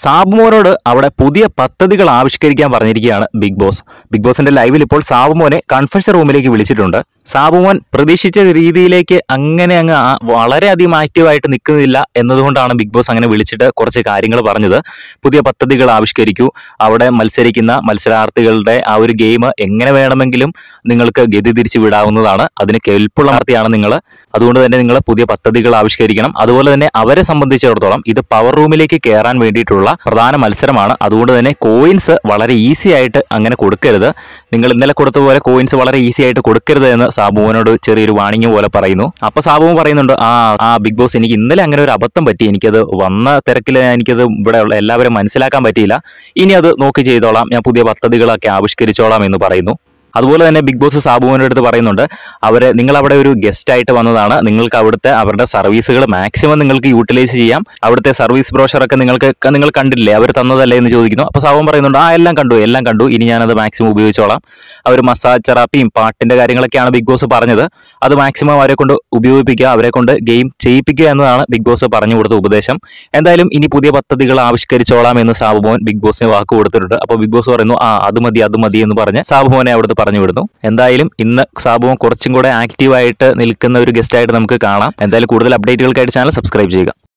സാബുമോനോട് അവിടെ പുതിയ പദ്ധതികൾ ആവിഷ്കരിക്കാൻ പറഞ്ഞിരിക്കുകയാണ് ബിഗ് ബോസ് ബിഗ് ബോസിന്റെ ലൈവിൽ ഇപ്പോൾ സാബുമോനെ കൺഫഷൻ റൂമിലേക്ക് വിളിച്ചിട്ടുണ്ട് സാബുമോൻ പ്രതീക്ഷിച്ച രീതിയിലേക്ക് അങ്ങനെ അങ്ങ് ആ- വളരെയധികം ആക്റ്റീവായിട്ട് നിൽക്കുന്നില്ല എന്നതുകൊണ്ടാണ് ബിഗ് ബോസ് അങ്ങനെ വിളിച്ചിട്ട് കുറച്ച് കാര്യങ്ങൾ പറഞ്ഞത് പുതിയ പദ്ധതികൾ ആവിഷ്കരിക്കൂ അവിടെ മത്സരിക്കുന്ന മത്സരാർത്ഥികളുടെ ആ ഒരു ഗെയിം എങ്ങനെ വേണമെങ്കിലും നിങ്ങൾക്ക് ഗതി തിരിച്ചു വിടാവുന്നതാണ് അതിന് കെൽപ്പുള്ള പാർട്ടിയാണ് നിങ്ങൾ അതുകൊണ്ട് തന്നെ നിങ്ങൾ പുതിയ പദ്ധതികൾ ആവിഷ്കരിക്കണം അതുപോലെ തന്നെ അവരെ സംബന്ധിച്ചിടത്തോളം ഇത് പവർ റൂമിലേക്ക് കയറാൻ വേണ്ടിയിട്ടുള്ള പ്രധാന മത്സരമാണ് അതുകൊണ്ട് തന്നെ കോയിൻസ് വളരെ ഈസി ആയിട്ട് അങ്ങനെ കൊടുക്കരുത് നിങ്ങൾ ഇന്നലെ കൊടുത്ത പോലെ കോയിൻസ് വളരെ ഈസി ആയിട്ട് കൊടുക്കരുത് എന്ന് സാബുവിനോട് ചെറിയൊരു വാണിംഗ് പോലെ പറയുന്നു അപ്പൊ സാബുവും പറയുന്നുണ്ട് ആ ആ ബിഗ് ബോസ് എനിക്ക് ഇന്നലെ അങ്ങനെ ഒരു അബദ്ധം പറ്റി എനിക്കത് വന്ന തിരക്കിൽ എനിക്കത് ഇവിടെ ഉള്ള എല്ലാവരും മനസ്സിലാക്കാൻ പറ്റിയില്ല ഇനി അത് നോക്കി ചെയ്തോളാം ഞാൻ പുതിയ പദ്ധതികളൊക്കെ ആവിഷ്കരിച്ചോളാം എന്ന് പറയുന്നു അതുപോലെ തന്നെ ബിഗ് ബോസ് സാബുവിൻ്റെ അടുത്ത് പറയുന്നുണ്ട് അവരെ നിങ്ങൾ അവിടെ ഒരു ഗസ്റ്റ് ആയിട്ട് വന്നതാണ് നിങ്ങൾക്ക് അവിടുത്തെ അവരുടെ സർവീസുകൾ മാക്സിമം നിങ്ങൾക്ക് യൂട്ടിലൈസ് ചെയ്യാം അവിടുത്തെ സർവീസ് ബ്രോഷറൊക്കെ നിങ്ങൾക്ക് നിങ്ങൾ കണ്ടില്ലേ അവർ തന്നതല്ലേ എന്ന് ചോദിക്കുന്നു അപ്പോൾ സാബുവും പറയുന്നുണ്ട് ആ എല്ലാം കണ്ടു എല്ലാം കണ്ടു ഇനി ഞാനത് മാക്സിമം ഉപയോഗിച്ചോളാം അവർ മസാജ് തെറാപ്പിയും പാട്ടിന്റെ കാര്യങ്ങളൊക്കെയാണ് ബിഗ് ബോസ് പറഞ്ഞത് അത് മാക്സിമം അവരെ കൊണ്ട് ഉപയോഗിപ്പിക്കുക അവരെ കൊണ്ട് ഗെയിം ചെയ്യിപ്പിക്കുക എന്നതാണ് ബിഗ് ബോസ് പറഞ്ഞു കൊടുത്ത ഉപദേശം എന്തായാലും ഇനി പുതിയ പദ്ധതികൾ ആവിഷ്കരിച്ചോളാം എന്ന് സാബുമോൻ ബിഗ് ബോസിന് വാക്ക് കൊടുത്തിട്ടുണ്ട് അപ്പോൾ ബിഗ് ബോസ് പറയുന്നു ആ അത് മതി അത് മതി എന്ന് പറഞ്ഞ് സാബുമോനെ അവിടുത്തെ പറഞ്ഞു വിടുന്നു എന്തായാലും ഇന്ന് സാബുമോൻ കുറച്ചും കൂടെ ആക്റ്റീവായിട്ട് നിൽക്കുന്ന ഒരു ഗസ്റ്റ് ആയിട്ട് നമുക്ക് കാണാം എന്തായാലും കൂടുതൽ അപ്ഡേറ്റുകൾക്കായിട്ട് ചാനൽ സബ്സ്ക്രൈബ് ചെയ്യുക